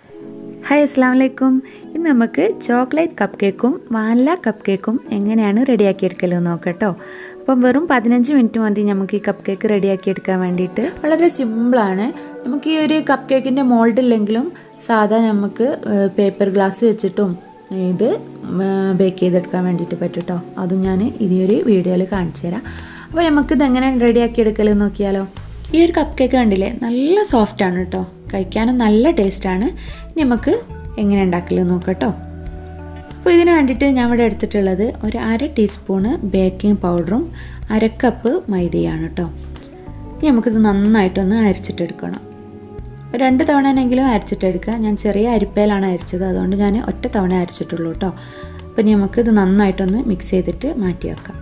hi അസ്സാം വലൈക്കും ഇന്ന് നമുക്ക് ചോക്ലേറ്റ് കപ്പ് കേക്കും വാനില കപ്പ് കേക്കും എങ്ങനെയാണ് റെഡിയാക്കി എടുക്കലെന്ന് നോക്കട്ടോ അപ്പം വെറും പതിനഞ്ച് മിനിറ്റ് മതി നമുക്ക് ഈ കപ്പ് കേക്ക് റെഡിയാക്കി എടുക്കാൻ വേണ്ടിയിട്ട് വളരെ സിമ്പിളാണ് നമുക്ക് ഈ ഒരു കപ്പ് കേക്കിൻ്റെ മോൾഡ് ഇല്ലെങ്കിലും സാധാ നമുക്ക് പേപ്പർ ഗ്ലാസ് വെച്ചിട്ടും ഇത് ബേക്ക് ചെയ്തെടുക്കാൻ വേണ്ടിയിട്ട് പറ്റും കേട്ടോ അതും ഞാൻ ഇതൊരു വീഡിയോയിൽ കാണിച്ചു തരാം അപ്പോൾ നമുക്കിത് എങ്ങനെ റെഡിയാക്കി എടുക്കലെന്ന് നോക്കിയാലോ ഈ ഒരു കപ്പ് കേക്ക് കണ്ടില്ലേ നല്ല സോഫ്റ്റ് ആണ് കേട്ടോ കഴിക്കാനും നല്ല ടേസ്റ്റാണ് ഇനി നമുക്ക് എങ്ങനെ ഉണ്ടാക്കലെന്ന് നോക്കാം കേട്ടോ അപ്പോൾ ഇതിന് വേണ്ടിയിട്ട് ഞാൻ ഇവിടെ എടുത്തിട്ടുള്ളത് ഒരു അര ടീസ്പൂണ് ബേക്കിംഗ് പൗഡറും അര കപ്പ് മൈദയാണ് കേട്ടോ ഇനി നമുക്കിത് നന്നായിട്ടൊന്ന് അരച്ചിട്ടെടുക്കണം രണ്ട് തവണയെങ്കിലും അരച്ചിട്ടെടുക്കുക ഞാൻ ചെറിയ അരിപ്പയിലാണ് അരച്ചത് അതുകൊണ്ട് ഞാൻ ഒറ്റ തവണ അരച്ചിട്ടുള്ളൂ കേട്ടോ അപ്പോൾ ഇനി നമുക്കിത് നന്നായിട്ടൊന്ന് മിക്സ് ചെയ്തിട്ട് മാറ്റി വെക്കാം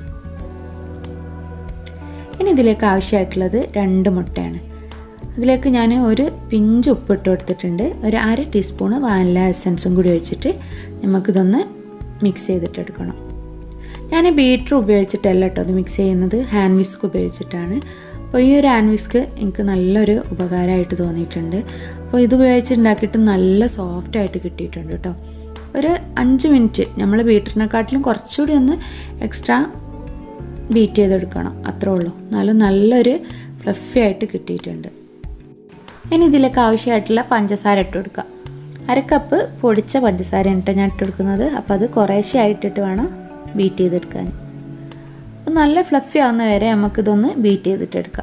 ഇനി ഇതിലേക്ക് ആവശ്യമായിട്ടുള്ളത് രണ്ട് മുട്ടയാണ് അതിലേക്ക് ഞാൻ ഒരു പിഞ്ച് ഉപ്പ് ഇട്ട് കൊടുത്തിട്ടുണ്ട് ഒരു അര ടീസ്പൂണ് വാനില എസൻസും കൂടി ഒഴിച്ചിട്ട് നമുക്കിതൊന്ന് മിക്സ് ചെയ്തിട്ട് എടുക്കണം ഞാൻ ബീറ്റർ ഉപയോഗിച്ചിട്ടല്ല കേട്ടോ അത് മിക്സ് ചെയ്യുന്നത് ഹാൻഡ് വിസ്ക് ഉപയോഗിച്ചിട്ടാണ് അപ്പോൾ ഈ ഒരു ഹാൻഡ് വിസ്ക് എനിക്ക് നല്ലൊരു ഉപകാരമായിട്ട് തോന്നിയിട്ടുണ്ട് അപ്പോൾ ഇത് ഉപയോഗിച്ചുണ്ടാക്കിയിട്ട് നല്ല സോഫ്റ്റായിട്ട് കിട്ടിയിട്ടുണ്ട് കേട്ടോ ഒരു അഞ്ച് മിനിറ്റ് നമ്മൾ ബീറ്ററിനെക്കാട്ടിലും കുറച്ചുകൂടി ഒന്ന് എക്സ്ട്രാ ബീറ്റ് ചെയ്തെടുക്കണം അത്രേ ഉള്ളൂ എന്നാലും നല്ലൊരു ഫ്ലഫി ആയിട്ട് കിട്ടിയിട്ടുണ്ട് ഇനി ഇതിലേക്ക് ആവശ്യമായിട്ടുള്ള പഞ്ചസാര ഇട്ട് കൊടുക്കുക അര കപ്പ് പൊടിച്ച പഞ്ചസാരയാണ് കേട്ടോ ഞാൻ ഇട്ട് കൊടുക്കുന്നത് അപ്പോൾ അത് കുറേശ്ശെ ആയിട്ടിട്ട് വേണം ബീറ്റ് ചെയ്തെടുക്കാൻ അപ്പോൾ നല്ല ഫ്ലഫി ആവുന്ന വരെ നമുക്കിതൊന്ന് ബീറ്റ് ചെയ്തിട്ടെടുക്കാം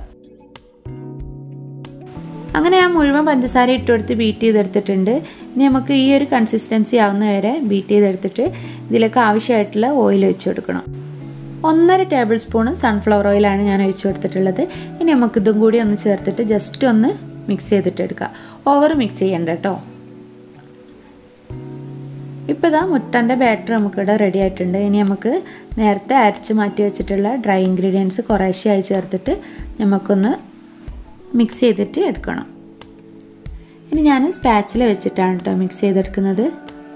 അങ്ങനെ ഞാൻ മുഴുവൻ പഞ്ചസാര ഇട്ട് കൊടുത്ത് ബീറ്റ് ചെയ്തെടുത്തിട്ടുണ്ട് ഇനി നമുക്ക് ഈ ഒരു കൺസിസ്റ്റൻസി ആവുന്ന വരെ ബീറ്റ് ചെയ്തെടുത്തിട്ട് ഇതിലേക്ക് ആവശ്യമായിട്ടുള്ള ഓയിൽ ഒഴിച്ച് കൊടുക്കണം ഒന്നര ടേബിൾ സ്പൂൺ സൺഫ്ലവർ ഓയിലാണ് ഞാൻ ഒഴിച്ചു കൊടുത്തിട്ടുള്ളത് ഇനി നമുക്ക് ഇതും കൂടി ഒന്ന് ചേർത്തിട്ട് ജസ്റ്റ് ഒന്ന് മിക്സ് ചെയ്തിട്ട് എടുക്കുക ഓവർ മിക്സ് ചെയ്യണ്ട കേട്ടോ ഇപ്പോൾ ഇതാ മുട്ടൻ്റെ ബാറ്റർ നമുക്കിവിടെ റെഡി ആയിട്ടുണ്ട് ഇനി നമുക്ക് നേരത്തെ അരച്ച് മാറ്റി വെച്ചിട്ടുള്ള ഡ്രൈ ഇൻഗ്രീഡിയൻസ് കുറേശ്ശെയായി ചേർത്തിട്ട് നമുക്കൊന്ന് മിക്സ് ചെയ്തിട്ട് എടുക്കണം ഇനി ഞാൻ സ്പാച്ചിൽ വെച്ചിട്ടാണ് കേട്ടോ മിക്സ് ചെയ്തെടുക്കുന്നത്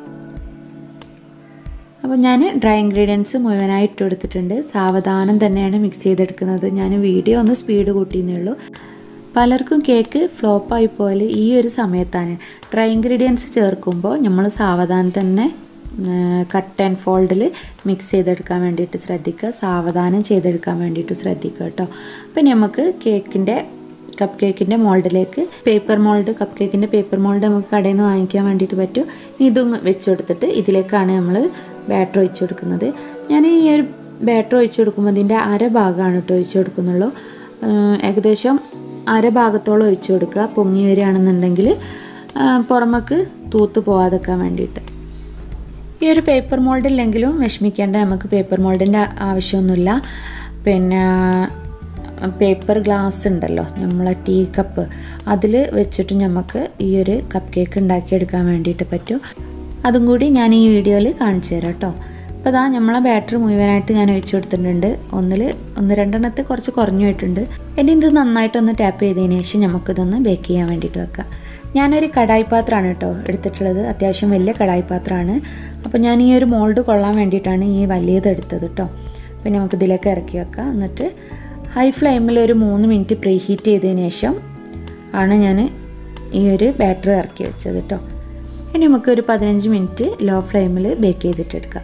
അപ്പോൾ ഞാൻ ഡ്രൈ ഇൻഗ്രീഡിയൻസ് മുഴുവനായി ഇട്ട് കൊടുത്തിട്ടുണ്ട് സാവധാനം തന്നെയാണ് മിക്സ് ചെയ്തെടുക്കുന്നത് ഞാൻ വീഡിയോ ഒന്ന് സ്പീഡ് കൂട്ടിയെന്നേ ഉള്ളൂ പലർക്കും കേക്ക് ഫ്ലോപ്പായി പോലെ ഈ ഒരു സമയത്താണ് ഡ്രൈ ഇൻഗ്രീഡിയൻസ് ചേർക്കുമ്പോൾ നമ്മൾ സാവധാനം തന്നെ കട്ട് ആൻഡ് ഫോൾഡിൽ മിക്സ് ചെയ്തെടുക്കാൻ വേണ്ടിയിട്ട് ശ്രദ്ധിക്കുക സാവധാനം ചെയ്തെടുക്കാൻ വേണ്ടിയിട്ട് ശ്രദ്ധിക്കുക കേട്ടോ അപ്പം നമുക്ക് കേക്കിൻ്റെ കപ്പ് കേക്കിൻ്റെ മോൾഡിലേക്ക് പേപ്പർ മോൾഡ് കപ്പ് കേക്കിൻ്റെ പേപ്പർ മോൾഡ് നമുക്ക് കടയിൽ നിന്ന് വാങ്ങിക്കാൻ വേണ്ടിയിട്ട് പറ്റും ഇതും വെച്ച് കൊടുത്തിട്ട് ഇതിലേക്കാണ് നമ്മൾ ബാറ്റർ ഒഴിച്ചു കൊടുക്കുന്നത് ഞാൻ ഈ ഒരു ബാറ്റർ ഒഴിച്ചു കൊടുക്കുമ്പോൾ ഇതിൻ്റെ അര ഭാഗമാണ് കേട്ടോ ഒഴിച്ചു കൊടുക്കുന്നുള്ളൂ ഏകദേശം അര ഭാഗത്തോളം ഒഴിച്ചു കൊടുക്കുക പൊങ്ങി വരികയാണെന്നുണ്ടെങ്കിൽ പുറമേക്ക് തൂത്ത് പോവാതെക്കാൻ വേണ്ടിയിട്ട് ഈ ഒരു പേപ്പർ മോൾഡില്ലെങ്കിലും വിഷമിക്കേണ്ട നമുക്ക് പേപ്പർ മോൾഡിൻ്റെ ആവശ്യമൊന്നുമില്ല പിന്നെ പേപ്പർ ഗ്ലാസ് ഉണ്ടല്ലോ നമ്മളെ ടീ കപ്പ് അതിൽ വെച്ചിട്ട് നമുക്ക് ഈ ഒരു കപ്പ് കേക്ക് ഉണ്ടാക്കിയെടുക്കാൻ വേണ്ടിയിട്ട് പറ്റും അതും കൂടി ഞാൻ ഈ വീഡിയോയിൽ കാണിച്ചു തരാം കേട്ടോ അപ്പോൾ ഇതാ നമ്മളെ ബാറ്ററി മുഴുവനായിട്ട് ഞാൻ ഒഴിച്ചു കൊടുത്തിട്ടുണ്ട് ഒന്നിൽ ഒന്ന് രണ്ടെണ്ണത്തിൽ കുറച്ച് കുറഞ്ഞു പോയിട്ടുണ്ട് ഇനി ഇത് നന്നായിട്ടൊന്ന് ടാപ്പ് ചെയ്തതിന് ശേഷം നമുക്കിതൊന്ന് ബേക്ക് ചെയ്യാൻ വേണ്ടിയിട്ട് വെക്കാം ഞാനൊരു കടായി പാത്രമാണ് കേട്ടോ എടുത്തിട്ടുള്ളത് അത്യാവശ്യം വലിയ കടായി പാത്രമാണ് അപ്പോൾ ഞാൻ ഈ ഒരു മോൾഡ് കൊള്ളാൻ വേണ്ടിയിട്ടാണ് ഈ വലിയത് എടുത്തത് കേട്ടോ പിന്നെ നമുക്ക് ഇതിലേക്ക് ഇറക്കി വെക്കാം എന്നിട്ട് ഹൈ ഫ്ലെയിമിൽ ഒരു മൂന്ന് മിനിറ്റ് പ്രീ ഹീറ്റ് ചെയ്തതിന് ശേഷം ആണ് ഞാൻ ഈ ഒരു ബാറ്ററി ഇറക്കി വെച്ചത് കേട്ടോ ഇനി നമുക്ക് ഒരു പതിനഞ്ച് മിനിറ്റ് ലോ ഫ്ലെയിമിൽ ബേക്ക് ചെയ്തിട്ടെടുക്കാം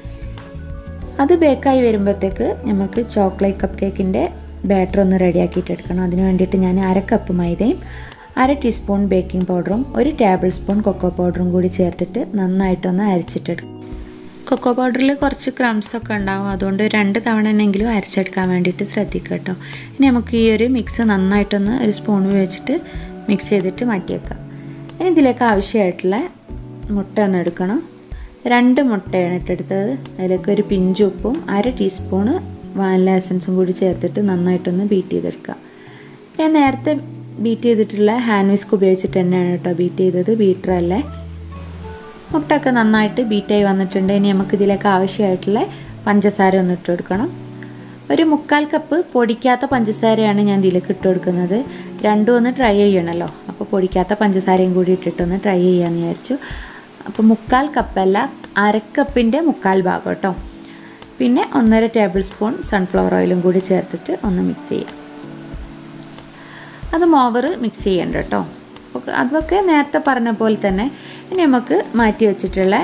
അത് ബേക്കായി വരുമ്പോഴത്തേക്ക് നമുക്ക് ചോക്ലേറ്റ് കപ്പ് കേക്കിൻ്റെ ബാറ്റർ ഒന്ന് റെഡിയാക്കിയിട്ട് എടുക്കണം അതിന് വേണ്ടിയിട്ട് ഞാൻ അര കപ്പ് മൈദയും അര ടീസ്പൂൺ ബേക്കിംഗ് പൗഡറും ഒരു ടേബിൾ സ്പൂൺ കൊക്കോ പൗഡറും കൂടി ചേർത്തിട്ട് നന്നായിട്ടൊന്ന് അരച്ചിട്ടെടുക്കും കൊക്കോ പൗഡറിൽ കുറച്ച് ക്രംസ് ഒക്കെ ഉണ്ടാവും അതുകൊണ്ട് രണ്ട് തവണ എന്നെങ്കിലും അരച്ചെടുക്കാൻ വേണ്ടിയിട്ട് ശ്രദ്ധിക്കുക കേട്ടോ ഇനി നമുക്ക് ഈ ഒരു മിക്സ് നന്നായിട്ടൊന്ന് ഒരു സ്പൂൺ ഉപയോഗിച്ചിട്ട് മിക്സ് ചെയ്തിട്ട് മാറ്റി വെക്കാം ഇനി ഇതിലേക്ക് ആവശ്യമായിട്ടുള്ള മുട്ട ഒന്ന് എടുക്കണം രണ്ട് മുട്ടയാണ് ഇട്ടെടുത്തത് അതിലേക്ക് ഒരു പിഞ്ച് ഉപ്പും അര ടീസ്പൂണ് വാനില എസൻസും കൂടി ചേർത്തിട്ട് നന്നായിട്ടൊന്ന് ബീറ്റ് ചെയ്തെടുക്കുക ഞാൻ നേരത്തെ ബീറ്റ് ചെയ്തിട്ടുള്ള ഹാൻഡ് വിസ്ക് ഉപയോഗിച്ചിട്ട് തന്നെയാണ് കേട്ടോ ബീറ്റ് ചെയ്തത് ബീറ്ററല്ലേ മുട്ടൊക്കെ നന്നായിട്ട് ബീറ്റായി വന്നിട്ടുണ്ട് ഇനി നമുക്ക് ഇതിലേക്ക് ആവശ്യമായിട്ടുള്ള പഞ്ചസാര ഒന്ന് ഇട്ട് കൊടുക്കണം ഒരു മുക്കാൽ കപ്പ് പൊടിക്കാത്ത പഞ്ചസാരയാണ് ഞാൻ ഇതിലേക്ക് ഇട്ട് കൊടുക്കുന്നത് രണ്ടും ഒന്ന് ട്രൈ ചെയ്യണമല്ലോ അപ്പോൾ പൊടിക്കാത്ത പഞ്ചസാരയും കൂടി ഇട്ടിട്ടൊന്ന് ട്രൈ ചെയ്യാമെന്ന് വിചാരിച്ചു അപ്പോൾ മുക്കാൽ കപ്പല്ല അരക്കപ്പിൻ്റെ മുക്കാൽ ഭാഗം കേട്ടോ പിന്നെ ഒന്നര ടേബിൾ സ്പൂൺ സൺഫ്ലവർ ഓയിലും കൂടി ചേർത്തിട്ട് ഒന്ന് മിക്സ് ചെയ്യാം അത് മോവർ മിക്സ് ചെയ്യണ്ട കേട്ടോ അപ്പോൾ അതൊക്കെ നേരത്തെ പറഞ്ഞ പോലെ തന്നെ ഇനി നമുക്ക് മാറ്റി വെച്ചിട്ടുള്ള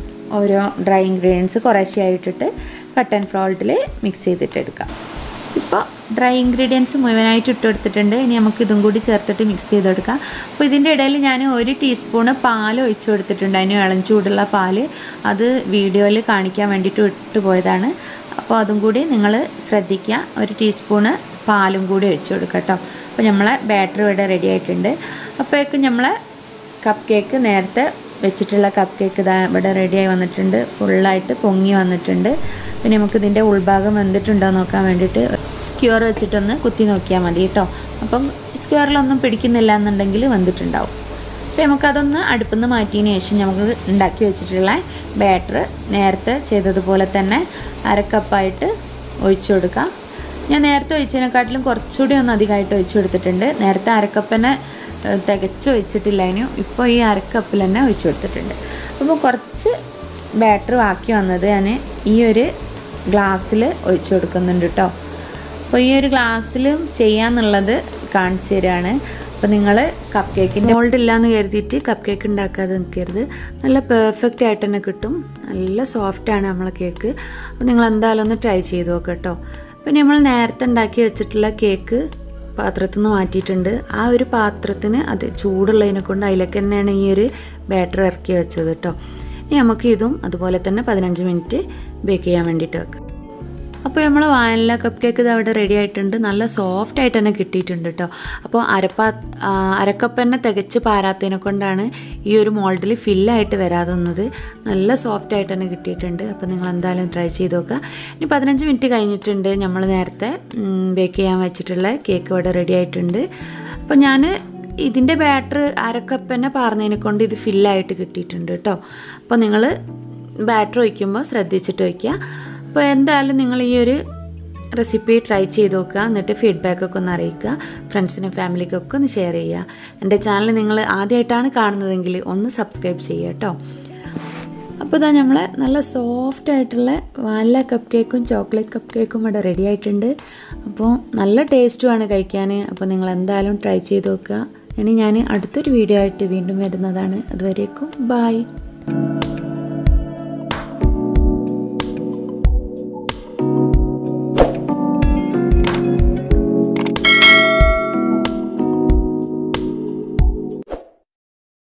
ഓരോ ഡ്രൈ ഇൻഗ്രീഡിയൻസ് കുറേശ്ശെയായിട്ടിട്ട് കട്ട് ആൻഡ് ഫ്ലോൾട്ടിൽ മിക്സ് ചെയ്തിട്ട് എടുക്കാം ഇപ്പോൾ ഡ്രൈ ഇൻഗ്രീഡിയൻസ് മുഴുവനായിട്ട് ഇട്ട് കൊടുത്തിട്ടുണ്ട് ഇനി നമുക്ക് ഇതും കൂടി ചേർത്തിട്ട് മിക്സ് ചെയ്തെടുക്കാം അപ്പോൾ ഇതിൻ്റെ ഇടയിൽ ഞാൻ ഒരു ടീസ്പൂണ് പാൽ ഒഴിച്ചു കൊടുത്തിട്ടുണ്ട് അതിന് ഇളം ചൂടുള്ള പാൽ അത് വീഡിയോയിൽ കാണിക്കാൻ വേണ്ടിയിട്ട് ഇട്ട് പോയതാണ് അപ്പോൾ അതും കൂടി നിങ്ങൾ ശ്രദ്ധിക്കുക ഒരു ടീസ്പൂണ് പാലും കൂടി ഒഴിച്ചു കൊടുക്കുക കേട്ടോ അപ്പോൾ നമ്മളെ ബാറ്റർ ഇവിടെ റെഡി ആയിട്ടുണ്ട് അപ്പോഴേക്കും നമ്മളെ കപ്പ് കേക്ക് നേരത്തെ വെച്ചിട്ടുള്ള കപ്പ് കേക്ക് ഇതാ ഇവിടെ റെഡിയായി വന്നിട്ടുണ്ട് ഫുള്ളായിട്ട് പൊങ്ങി വന്നിട്ടുണ്ട് പിന്നെ നമുക്ക് ഇതിൻ്റെ ഉൾഭാഗം വെന്തിട്ടുണ്ടോ നോക്കാൻ വേണ്ടിയിട്ട് സ്ക്യൂർ വെച്ചിട്ടൊന്ന് കുത്തി നോക്കിയാൽ മതി കേട്ടോ അപ്പം സ്ക്യൂറിലൊന്നും പിടിക്കുന്നില്ല എന്നുണ്ടെങ്കിൽ വെന്തിട്ടുണ്ടാവും അപ്പോൾ നമുക്കതൊന്ന് അടുപ്പിൽ നിന്ന് മാറ്റിയതിന് ശേഷം നമുക്ക് ഉണ്ടാക്കി വെച്ചിട്ടുള്ള ബാറ്റർ നേരത്തെ ചെയ്തതുപോലെ തന്നെ അരക്കപ്പായിട്ട് ഒഴിച്ചു കൊടുക്കാം ഞാൻ നേരത്തെ ഒഴിച്ചതിനെക്കാട്ടിലും കുറച്ചുകൂടി ഒന്ന് അധികമായിട്ട് ഒഴിച്ചു കൊടുത്തിട്ടുണ്ട് നേരത്തെ അരക്കപ്പനെ തികച്ച് ഒഴിച്ചിട്ടില്ല അതിന് ഇപ്പോൾ ഈ അരക്കപ്പിൽ തന്നെ ഒഴിച്ചു കൊടുത്തിട്ടുണ്ട് അപ്പോൾ കുറച്ച് ബാറ്റർ ബാക്കി വന്നത് ഞാൻ ഈ ഒരു ഗ്ലാസ്സിൽ ഒഴിച്ചു കൊടുക്കുന്നുണ്ട് കേട്ടോ അപ്പോൾ ഈ ഒരു ഗ്ലാസ്സിൽ ചെയ്യാന്നുള്ളത് കാണിച്ചു തരാണ് അപ്പോൾ നിങ്ങൾ കപ്പ് കേക്കിൻ്റെ മോൾഡ് ഇല്ലയെന്ന് കരുതിയിട്ട് കപ്പ് കേക്ക് ഉണ്ടാക്കാതെ നിൽക്കരുത് നല്ല പെർഫെക്റ്റ് ആയിട്ട് തന്നെ കിട്ടും നല്ല സോഫ്റ്റാണ് നമ്മളെ കേക്ക് അപ്പോൾ നിങ്ങൾ എന്തായാലും ഒന്ന് ട്രൈ ചെയ്ത് നോക്കാം കേട്ടോ പിന്നെ നമ്മൾ നേരത്തെ ഉണ്ടാക്കി വെച്ചിട്ടുള്ള കേക്ക് പാത്രത്തിൽ നിന്ന് മാറ്റിയിട്ടുണ്ട് ആ ഒരു പാത്രത്തിന് അത് ചൂടുള്ളതിനെ കൊണ്ട് അതിലേക്ക് തന്നെയാണ് ഈ ഒരു ബാറ്റർ ഇറക്കി വെച്ചത് കേട്ടോ ഇനി നമുക്ക് ഇതും അതുപോലെ തന്നെ പതിനഞ്ച് മിനിറ്റ് ബേക്ക് ചെയ്യാൻ വേണ്ടിയിട്ട് വെക്കാം അപ്പോൾ നമ്മൾ വാനില കപ്പ് കേക്ക് ഇത് അവിടെ റെഡി ആയിട്ടുണ്ട് നല്ല സോഫ്റ്റ് ആയിട്ട് തന്നെ കിട്ടിയിട്ടുണ്ട് കേട്ടോ അപ്പോൾ അരപ്പാ അരക്കപ്പ് തന്നെ തികച്ച് പാരാത്തതിനെ കൊണ്ടാണ് ഈ ഒരു മോൾഡിൽ ഫില്ലായിട്ട് വരാതെ വന്നത് നല്ല സോഫ്റ്റ് ആയിട്ട് തന്നെ കിട്ടിയിട്ടുണ്ട് അപ്പോൾ നിങ്ങൾ എന്തായാലും ട്രൈ ചെയ്ത് നോക്കുക ഇനി പതിനഞ്ച് മിനിറ്റ് കഴിഞ്ഞിട്ടുണ്ട് നമ്മൾ നേരത്തെ ബേക്ക് ചെയ്യാൻ വെച്ചിട്ടുള്ള കേക്ക് ഇവിടെ റെഡി ആയിട്ടുണ്ട് അപ്പോൾ ഞാൻ ഇതിൻ്റെ ബാറ്റർ അരക്കപ്പ് തന്നെ പാർന്നതിനെ കൊണ്ട് ഇത് ഫില്ലായിട്ട് കിട്ടിയിട്ടുണ്ട് കേട്ടോ അപ്പോൾ നിങ്ങൾ ബാറ്റർ ഒഴിക്കുമ്പോൾ ശ്രദ്ധിച്ചിട്ട് വയ്ക്കുക അപ്പോൾ എന്തായാലും നിങ്ങൾ ഈ ഒരു റെസിപ്പി ട്രൈ ചെയ്ത് നോക്കുക എന്നിട്ട് ഫീഡ്ബാക്കൊക്കെ ഒന്ന് അറിയിക്കുക ഫ്രണ്ട്സിനും ഫാമിലിക്കൊക്കെ ഒന്ന് ഷെയർ ചെയ്യുക എൻ്റെ ചാനൽ നിങ്ങൾ ആദ്യമായിട്ടാണ് കാണുന്നതെങ്കിൽ ഒന്ന് സബ്സ്ക്രൈബ് ചെയ്യുക കേട്ടോ അപ്പോൾ ഇതാ നമ്മളെ നല്ല സോഫ്റ്റ് ആയിട്ടുള്ള വാനില കപ്പ് കേക്കും ചോക്ലേറ്റ് കപ്പ് കേക്കും ഇവിടെ റെഡി ആയിട്ടുണ്ട് അപ്പോൾ നല്ല ടേസ്റ്റുമാണ് കഴിക്കാൻ അപ്പോൾ നിങ്ങൾ എന്തായാലും ട്രൈ ചെയ്ത് നോക്കുക ഇനി ഞാൻ അടുത്തൊരു വീഡിയോ ആയിട്ട് വീണ്ടും വരുന്നതാണ് അതുവരേക്കും ബായ്